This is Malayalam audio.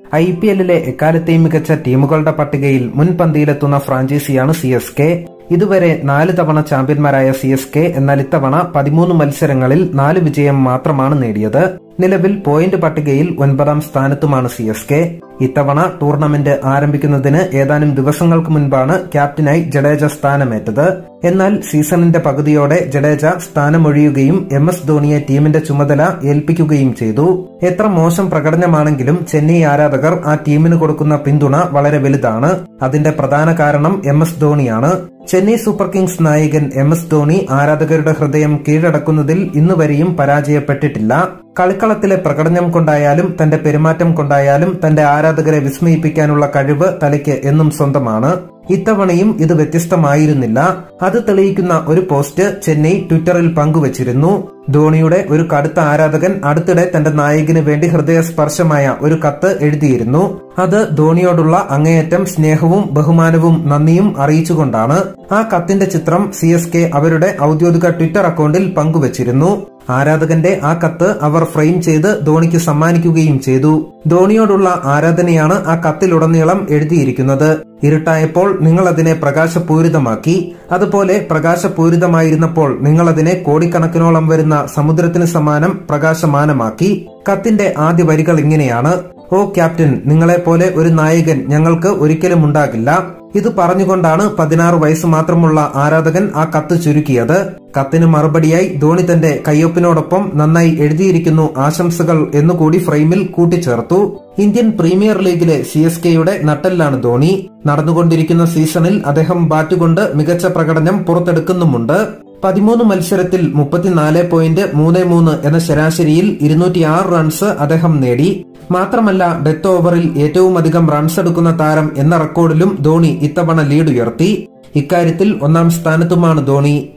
ഐ പി എല്ലിലെ എക്കാലത്തെയും മികച്ച ടീമുകളുടെ പട്ടികയിൽ മുൻപന്തിയിലെത്തുന്ന ഫ്രാഞ്ചൈസിയാണ് സി എസ് കെ ഇതുവരെ നാല് തവണ ചാമ്പ്യന്മാരായ സി എസ് കെ എന്നാൽ ഇത്തവണ പതിമൂന്ന് മത്സരങ്ങളിൽ നാല് വിജയം മാത്രമാണ് നേടിയത് നിലവിൽ പോയിന്റ് പട്ടികയിൽ ഒൻപതാം സ്ഥാനത്തുമാണ് സി എസ് കെ ഇത്തവണ ടൂർണമെന്റ് ആരംഭിക്കുന്നതിന് ഏതാനും ദിവസങ്ങൾക്ക് മുൻപാണ് ക്യാപ്റ്റനായി ജഡേജ സ്ഥാനമേറ്റത് എന്നാൽ സീസണിന്റെ പകുതിയോടെ ജഡേജ സ്ഥാനമൊഴിയുകയും എം എസ് ധോണിയെ ടീമിന്റെ ചുമതല ഏൽപ്പിക്കുകയും ചെയ്തു എത്ര മോശം പ്രകടനമാണെങ്കിലും ചെന്നൈ ആരാധകർ ആ ടീമിന് കൊടുക്കുന്ന പിന്തുണ വളരെ വലുതാണ് അതിന്റെ പ്രധാന കാരണം എം എസ് ധോണിയാണ് ചെന്നൈ സൂപ്പർ കിങ്സ് നായകൻ എം എസ് ധോണി ആരാധകരുടെ ഹൃദയം കീഴടക്കുന്നതിൽ ഇന്നുവരെയും പരാജയപ്പെട്ടിട്ടില്ല കളിക്കളത്തിലെ പ്രകടനം കൊണ്ടായാലും തന്റെ പെരുമാറ്റം കൊണ്ടായാലും തന്റെ ആരാധകരെ വിസ്മയിപ്പിക്കാനുള്ള കഴിവ് തലയ്ക്ക് എന്നും സ്വന്തമാണ് ഇത്തവണയും ഇത് വ്യത്യസ്തമായിരുന്നില്ല അത് തെളിയിക്കുന്ന ഒരു പോസ്റ്റ് ചെന്നൈ ട്വിറ്ററിൽ പങ്കുവച്ചിരുന്നു ധോണിയുടെ ഒരു കടുത്ത ആരാധകൻ അടുത്തിടെ തന്റെ നായകന് വേണ്ടി ഹൃദയസ്പർശമായ ഒരു കത്ത് എഴുതിയിരുന്നു അത് ധോണിയോടുള്ള അങ്ങേയറ്റം സ്നേഹവും ബഹുമാനവും നന്ദിയും അറിയിച്ചുകൊണ്ടാണ് ആ കത്തിന്റെ ചിത്രം സി എസ് കെ അവരുടെ ഔദ്യോഗിക ട്വിറ്റർ അക്കൗണ്ടിൽ പങ്കുവച്ചിരുന്നു ആരാധകന്റെ ആ കത്ത് അവർ ഫ്രെയിം ചെയ്ത് ധോണിക്ക് സമ്മാനിക്കുകയും ചെയ്തു ധോണിയോടുള്ള ആരാധനയാണ് ആ കത്തിലുടനീളം എഴുതിയിരിക്കുന്നത് ഇരുട്ടായപ്പോൾ നിങ്ങൾ അതിനെ പ്രകാശപൂരിതമാക്കി അതുപോലെ പ്രകാശപൂരിതമായിരുന്നപ്പോൾ നിങ്ങൾ അതിനെ കോടിക്കണക്കിനോളം വരുന്ന സമുദ്രത്തിന് സമാനം പ്രകാശമാനമാക്കി കത്തിന്റെ ആദ്യ വരികൾ ഇങ്ങനെയാണ് ഓ ക്യാപ്റ്റൻ നിങ്ങളെപ്പോലെ ഒരു നായകൻ ഞങ്ങൾക്ക് ഒരിക്കലും ഉണ്ടാകില്ല ഇത് പറഞ്ഞുകൊണ്ടാണ് പതിനാറ് വയസ്സ് മാത്രമുള്ള ആരാധകൻ ആ കത്ത് ചുരുക്കിയത് കത്തിന് മറുപടിയായി ധോണി തന്റെ കയ്യൊപ്പിനോടൊപ്പം നന്നായി എഴുതിയിരിക്കുന്നു ആശംസകൾ എന്നുകൂടി ഫ്രെയിമിൽ കൂട്ടിച്ചേർത്തു ഇന്ത്യൻ പ്രീമിയർ ലീഗിലെ സി എസ് കെയുടെ നട്ടെല്ലാണ് ധോണി നടന്നുകൊണ്ടിരിക്കുന്ന സീസണിൽ അദ്ദേഹം ബാറ്റുകൊണ്ട് മികച്ച പ്രകടനം പുറത്തെടുക്കുന്നുമുണ്ട് പതിമൂന്ന് മത്സരത്തിൽ മുപ്പത്തിനാല് പോയിന്റ് മൂന്ന് മൂന്ന് എന്ന ശരാശരിയിൽ ഇരുന്നൂറ്റിയാറ് റൺസ് അദ്ദേഹം നേടി മാത്രമല്ല ഡെത്ത് ഓവറിൽ ഏറ്റവും അധികം റൺസ് എടുക്കുന്ന താരം എന്ന റെക്കോർഡിലും ധോണി ഇത്തവണ ലീഡ് ഉയർത്തി ഇക്കാര്യത്തിൽ ഒന്നാം സ്ഥാനത്തുമാണ് ധോണി